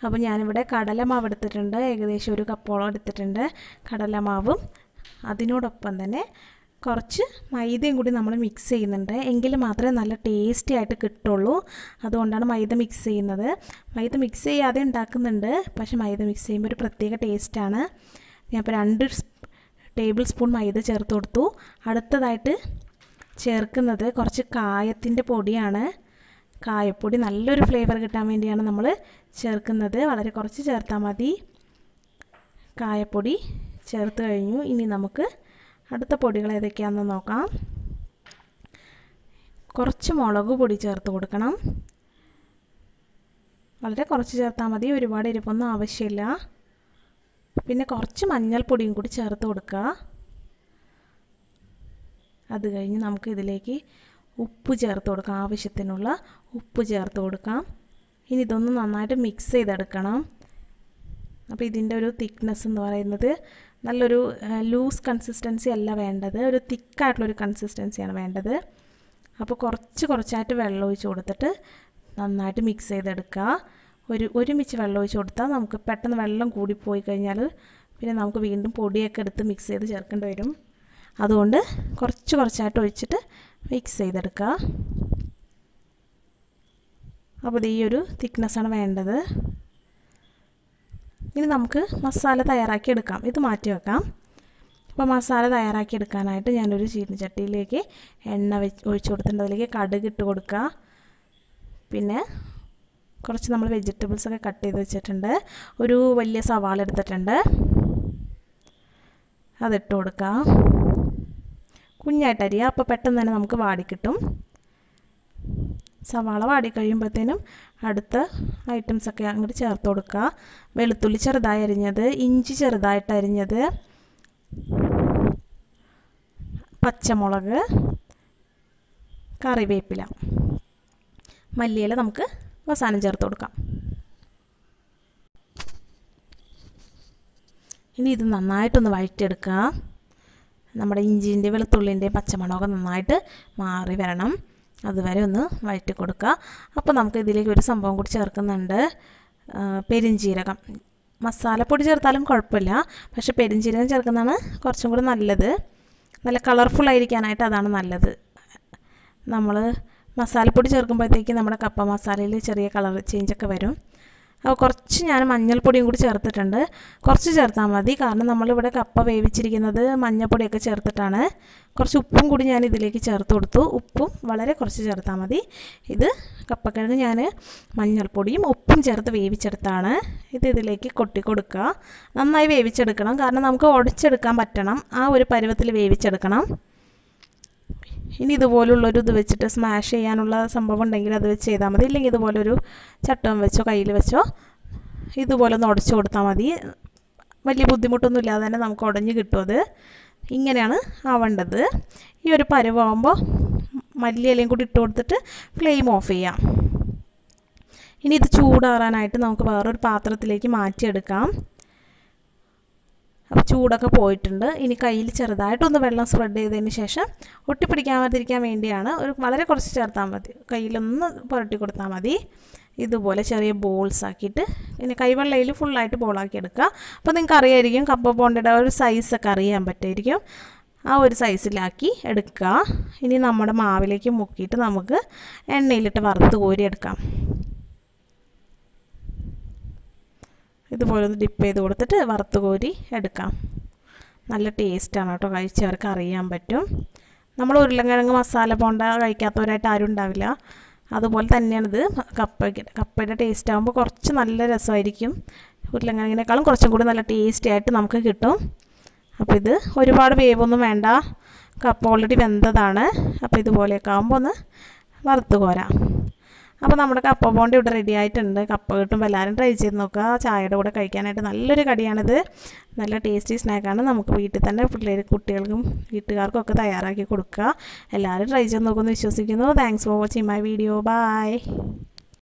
അപ്പോൾ ഞാനിവിടെ കടലമാവ് എടുത്തിട്ടുണ്ട് ഏകദേശം ഒരു കപ്പോളം എടുത്തിട്ടുണ്ട് കടലമാവും അതിനോടൊപ്പം തന്നെ കുറച്ച് മൈദയും കൂടി നമ്മൾ മിക്സ് ചെയ്യുന്നുണ്ട് എങ്കിൽ മാത്രമേ നല്ല ടേസ്റ്റി ആയിട്ട് കിട്ടുള്ളൂ അതുകൊണ്ടാണ് മൈദ മിക്സ് ചെയ്യുന്നത് മൈദ മിക്സ് ചെയ്യാതെ ഉണ്ടാക്കുന്നുണ്ട് പക്ഷേ മൈദ മിക്സ് ചെയ്യുമ്പോൾ ഒരു പ്രത്യേക ടേസ്റ്റാണ് ഞാൻ ഇപ്പോൾ രണ്ട് ടേബിൾ സ്പൂൺ മൈദ ചേർത്ത് കൊടുത്തു അടുത്തതായിട്ട് ചേർക്കുന്നത് കുറച്ച് കായത്തിൻ്റെ പൊടിയാണ് കായപ്പൊടി നല്ലൊരു ഫ്ലേവർ കിട്ടാൻ വേണ്ടിയാണ് നമ്മൾ ചേർക്കുന്നത് വളരെ കുറച്ച് ചേർത്താൽ മതി കായപ്പൊടി ചേർത്ത് കഴിഞ്ഞു ഇനി നമുക്ക് അടുത്ത പൊടികൾ ഏതൊക്കെയാണെന്ന് നോക്കാം കുറച്ച് മുളക് പൊടി ചേർത്ത് കൊടുക്കണം വളരെ കുറച്ച് ചേർത്താൽ മതി ഒരുപാട് എരിവൊന്നും ആവശ്യമില്ല പിന്നെ കുറച്ച് മഞ്ഞൾപ്പൊടിയും കൂടി ചേർത്ത് കൊടുക്കുക അത് കഴിഞ്ഞ് നമുക്ക് ഇതിലേക്ക് ഉപ്പ് ചേർത്ത് കൊടുക്കാം ആവശ്യത്തിനുള്ള ഉപ്പ് ചേർത്ത് കൊടുക്കാം ഇനി ഇതൊന്ന് നന്നായിട്ട് മിക്സ് ചെയ്തെടുക്കണം അപ്പോൾ ഇതിൻ്റെ ഒരു തിക്നെസ് എന്ന് പറയുന്നത് നല്ലൊരു ലൂസ് കൺസിസ്റ്റൻസി അല്ല വേണ്ടത് ഒരു തിക്കായിട്ടുള്ളൊരു കൺസിസ്റ്റൻസിയാണ് വേണ്ടത് അപ്പോൾ കുറച്ച് കുറച്ചായിട്ട് വെള്ളം ഒഴിച്ച് കൊടുത്തിട്ട് നന്നായിട്ട് മിക്സ് ചെയ്തെടുക്കുക ഒരു ഒരുമിച്ച് വെള്ളം ഒഴിച്ച് കൊടുത്താൽ നമുക്ക് പെട്ടെന്ന് വെള്ളം കൂടിപ്പോയി കഴിഞ്ഞാൽ പിന്നെ നമുക്ക് വീണ്ടും പൊടിയൊക്കെ എടുത്ത് മിക്സ് ചെയ്ത് ചേർക്കേണ്ടി വരും അതുകൊണ്ട് കുറച്ച് കുറച്ചായിട്ട് ഒഴിച്ചിട്ട് മിക്സ് ചെയ്തെടുക്കുക അപ്പോൾ ഇത് ഈ ഒരു തിക്നെസ്സാണ് വേണ്ടത് ഇനി നമുക്ക് മസാല തയ്യാറാക്കി എടുക്കാം ഇത് മാറ്റി വെക്കാം അപ്പോൾ മസാല തയ്യാറാക്കി എടുക്കാനായിട്ട് ഞാനൊരു ചീനിച്ചട്ടിയിലേക്ക് എണ്ണ വെച്ച് ഒഴിച്ച് കൊടുത്തിട്ടുണ്ട് അതിലേക്ക് കടുക് ഇട്ട് കൊടുക്കുക പിന്നെ കുറച്ച് നമ്മൾ വെജിറ്റബിൾസ് ഒക്കെ കട്ട് ചെയ്ത് വെച്ചിട്ടുണ്ട് ഒരു വലിയ സവാള എടുത്തിട്ടുണ്ട് അതിട്ട് കൊടുക്കുക കുഞ്ഞായിട്ട് അരിയുക അപ്പോൾ പെട്ടെന്ന് തന്നെ നമുക്ക് വാടിക്കിട്ടും സവാള വാടി കഴിയുമ്പോഴത്തേനും അടുത്ത ഐറ്റംസൊക്കെ അങ്ങോട്ട് ചേർത്ത് കൊടുക്കുക വെളുത്തുള്ളി ചെറുതായി അരിഞ്ഞത് ഇഞ്ചി ചെറുതായിട്ട് അരിഞ്ഞത് പച്ചമുളക് കറിവേപ്പില മല്ലിയില നമുക്ക് അവസാനം ചേർത്ത് കൊടുക്കാം ഇനി ഇത് നന്നായിട്ടൊന്ന് വഴറ്റിയെടുക്കുക നമ്മുടെ ഇഞ്ചിൻ്റെ വെളുത്തുള്ളിൻ്റെ പച്ചമണമൊക്കെ നന്നായിട്ട് മാറി വരണം അതുവരെ ഒന്ന് വഴറ്റി കൊടുക്കുക അപ്പോൾ നമുക്ക് ഇതിലേക്ക് ഒരു സംഭവം കൂടി ചേർക്കുന്നുണ്ട് പെരിഞ്ജീരകം മസാലപ്പൊടി ചേർത്താലും കുഴപ്പമില്ല പക്ഷേ പെരിഞ്ജീരകം ചേർക്കുന്നതാണ് കുറച്ചും കൂടി നല്ലത് നല്ല കളർഫുൾ ആയിരിക്കാനായിട്ട് അതാണ് നല്ലത് നമ്മൾ മസാലപ്പൊടി ചേർക്കുമ്പോഴത്തേക്ക് നമ്മുടെ കപ്പ മസാലയിൽ ചെറിയ കളർ ചേഞ്ചൊക്കെ വരും അപ്പോൾ കുറച്ച് ഞാൻ മഞ്ഞൾപ്പൊടിയും കൂടി ചേർത്തിട്ടുണ്ട് കുറച്ച് ചേർത്താൽ മതി കാരണം നമ്മളിവിടെ കപ്പ വേവിച്ചിരിക്കുന്നത് മഞ്ഞൾപ്പൊടിയൊക്കെ ചേർത്തിട്ടാണ് കുറച്ച് ഉപ്പും കൂടി ഞാൻ ഇതിലേക്ക് ചേർത്ത് കൊടുത്തു ഉപ്പും വളരെ കുറച്ച് ചേർത്താൽ മതി ഇത് കപ്പക്കിഴങ്ങ് ഞാൻ മഞ്ഞൾപ്പൊടിയും ഉപ്പും ചേർത്ത് വേവിച്ചെടുത്താണ് ഇത് ഇതിലേക്ക് കൊട്ടി കൊടുക്കുക നന്നായി വേവിച്ചെടുക്കണം കാരണം നമുക്ക് ഉടച്ചെടുക്കാൻ പറ്റണം ആ ഒരു പരുവത്തിൽ വേവിച്ചെടുക്കണം ഇനി ഇതുപോലുള്ളൊരു ഇത് വെച്ചിട്ട് സ്മാഷ് ചെയ്യാനുള്ള സംഭവം ഉണ്ടെങ്കിൽ അത് വെച്ച് ചെയ്താൽ മതി ഇല്ലെങ്കിൽ ഇതുപോലൊരു ചട്ടം വെച്ചോ കയ്യിൽ വെച്ചോ ഇതുപോലെ ഒന്ന് ഉടച്ചു കൊടുത്താൽ മതി വലിയ ബുദ്ധിമുട്ടൊന്നും ഇല്ലാതെ തന്നെ നമുക്ക് ഉടഞ്ഞ് കിട്ടും അത് ഇങ്ങനെയാണ് ആവേണ്ടത് ഈ ഒരു പരുവാകുമ്പോൾ മല്ലിയിലയും കൂടി ഇട്ട് കൊടുത്തിട്ട് ഫ്ലെയിം ഓഫ് ചെയ്യാം ഇനി ഇത് ചൂടാറാനായിട്ട് നമുക്ക് വേറൊരു പാത്രത്തിലേക്ക് മാറ്റിയെടുക്കാം അപ്പോൾ ചൂടൊക്കെ പോയിട്ടുണ്ട് ഇനി കയ്യിൽ ചെറുതായിട്ടൊന്ന് വെള്ളം സ്പ്രെഡ് ചെയ്തതിന് ശേഷം ഒട്ടിപ്പിടിക്കാതിരിക്കാൻ വേണ്ടിയാണ് ഒരു വളരെ കുറച്ച് ചേർത്താൽ മതി കയ്യിലൊന്ന് പുരട്ടി കൊടുത്താൽ മതി ഇതുപോലെ ചെറിയ ബോൾസ് ആക്കിയിട്ട് പിന്നെ കൈവെള്ളയിൽ ഫുള്ളായിട്ട് ബോളാക്കി എടുക്കുക അപ്പോൾ നിങ്ങൾക്ക് അറിയായിരിക്കും കപ്പ പോണ്ടയുടെ ഒരു സൈസൊക്കെ അറിയാൻ പറ്റുമായിരിക്കും ആ ഒരു സൈസിലാക്കി എടുക്കുക ഇനി നമ്മുടെ മാവിലേക്ക് മുക്കിയിട്ട് നമുക്ക് എണ്ണയിലിട്ട് വറുത്ത് കോരി എടുക്കാം ഇതുപോലെ ഒന്ന് ഡിപ്പ് ചെയ്ത് കൊടുത്തിട്ട് വറുത്ത് കോരി എടുക്കാം നല്ല ടേസ്റ്റാണ് കേട്ടോ കഴിച്ചവർക്ക് അറിയാൻ പറ്റും നമ്മൾ ഉരുളക്കിഴങ്ങ് മസാല പോണ്ട കഴിക്കാത്തവരായിട്ട് ആരും ഉണ്ടാവില്ല അതുപോലെ തന്നെയാണിത് കപ്പയ്ക്ക് കപ്പയുടെ ടേസ്റ്റ് ആകുമ്പോൾ കുറച്ച് നല്ല രസമായിരിക്കും ഉരുളക്കിഴങ്ങിനേക്കാളും കുറച്ചും കൂടി നല്ല ടേസ്റ്റി ആയിട്ട് നമുക്ക് കിട്ടും അപ്പോൾ ഇത് ഒരുപാട് വേവൊന്നും വേണ്ട കപ്പ ഓൾറെഡി വെന്തതാണ് അപ്പോൾ ഇതുപോലെയൊക്കെ ആകുമ്പോൾ ഒന്ന് വറുത്ത് കോരാം അപ്പോൾ നമ്മുടെ കപ്പ ബോണ്ട ഇവിടെ റെഡി ആയിട്ടുണ്ട് കപ്പ കിട്ടുമ്പോൾ എല്ലാവരും ട്രൈ ചെയ്ത് നോക്കുക ചായയുടെ കൂടെ കഴിക്കാനായിട്ട് നല്ലൊരു കടിയാണിത് നല്ല ടേസ്റ്റി സ്നാക്കാണ് നമുക്ക് വീട്ടിൽ തന്നെ പിള്ളേർ കുട്ടികൾക്കും വീട്ടുകാർക്കും ഒക്കെ തയ്യാറാക്കി കൊടുക്കുക എല്ലാവരും ട്രൈ ചെയ്ത് നോക്കുമെന്ന് വിശ്വസിക്കുന്നു thanks for watching my video by